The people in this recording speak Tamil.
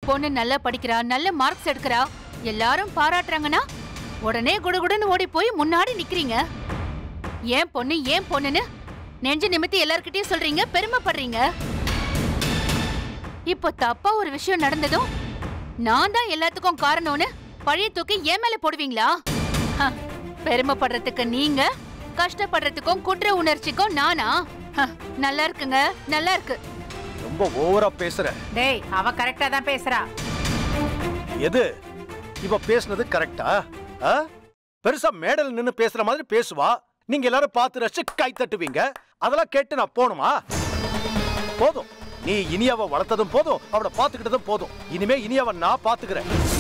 பொண்ணு நல்லா படிக்கிறா நல்ல மார்க்ஸ் எடுக்கிறா எல்லாரும் பாராட்டுறாங்கன்னா உடனே குடுகுடுன்னு ஓடி போய் முன்னாடி நிக்கிறீங்க ஏன் பொண்ணு ஏன் பொண்ணுன்னு நெஞ்சு நிமித்தி எல்லார்கிட்டயும் சொல்றீங்க பெருமைப்படுறீங்க இப்போ தப்பா ஒரு விஷயம் நடந்ததும் நான் தான் எல்லாத்துக்கும் காரணம்னு பழைய தூக்கி என் மேல போடுவீங்களா ஹ, பெருமைப்படுறதுக்கு நீங்க கஷ்டப்படுறதுக்கும் குற்ற உணர்ச்சிக்கும் நானா ஹ, நல்லா இருக்குங்க நல்லா இருக்கு ரொம்ப ஓவரா பேசுற டேய் அவ கரெக்டா தான் பேசுறா எது இவ பேசுனது கரெக்டா ஆ? பெருசா மேடல் நின்னு பேசுற மாதிரி பேசுவா நீங்க எல்லாரும் பார்த்து ரசிச்சு கை தட்டுவீங்க அதெல்லாம் கேட்டு நான் போணுமா போதும் நீ இனியாவை வளர்த்ததும் போதும் அவளை பாத்துக்கிட்டதும் போதும் இனிமே இனியாவை நான் பாத்துக்கிறேன்